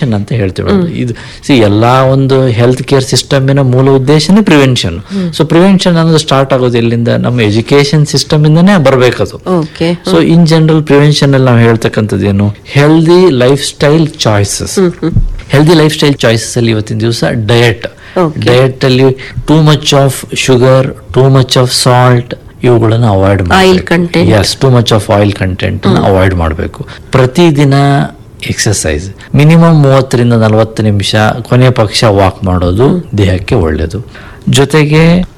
Prevention ಅಂತ ಹೇಳ್ತೀವಿ ಇದು ಸಿ ಎಲ್ಲಾ ಒಂದು ಹೆಲ್ತ್ ಕೇರ್ ಸಿಸ್ಟಮಿನ ಮೂಲ ಉದ್ದೇಶನೇ ಪ್ರಿವೆನ್ಷನ್ ಸೊ ಪ್ರಿವೆನ್ಷನ್ ಅನ್ನೋದು ಸ್ಟಾರ್ಟ್ ಆಗೋದು ಎಲ್ಲಿಂದ ನಮ್ಮ ಎಜುಕೇಶನ್ ಸಿಸ್ಟಮ್ ಇಂದನೇ ಬರ್ಬೇಕದು okay so in general prevention ಅಲ್ಲಿ ನಾವು ಹೇಳ್ತಕ್ಕಂಥದ್ದು ಏನು healthy life style choices healthy life style choices ಅಲ್ಲಿ ಇವತ್ತಿನ ದಿವಸ ಡಯಟ್ Okay. ಡಯಟ್ ಅಲ್ಲಿ too much of sugar too much of salt ಇವುಗಳನ್ನ ಅವಾಯ್ಡ್ Oil content. ಎಸ್ too much of oil content avoid ಮಾಡಬೇಕು ಪ್ರತಿದಿನ ಎಕ್ಸಸೈಸ್ ಮಿನಿಮಮ್ ಮೂವತ್ತರಿಂದ ನಲವತ್ತು ನಿಮಿಷ ಕೊನೆ ಪಕ್ಷ ವಾಕ್ ಮಾಡೋದು ದೇಹಕ್ಕೆ ಒಳ್ಳೆಯದು ಜೊತೆಗೆ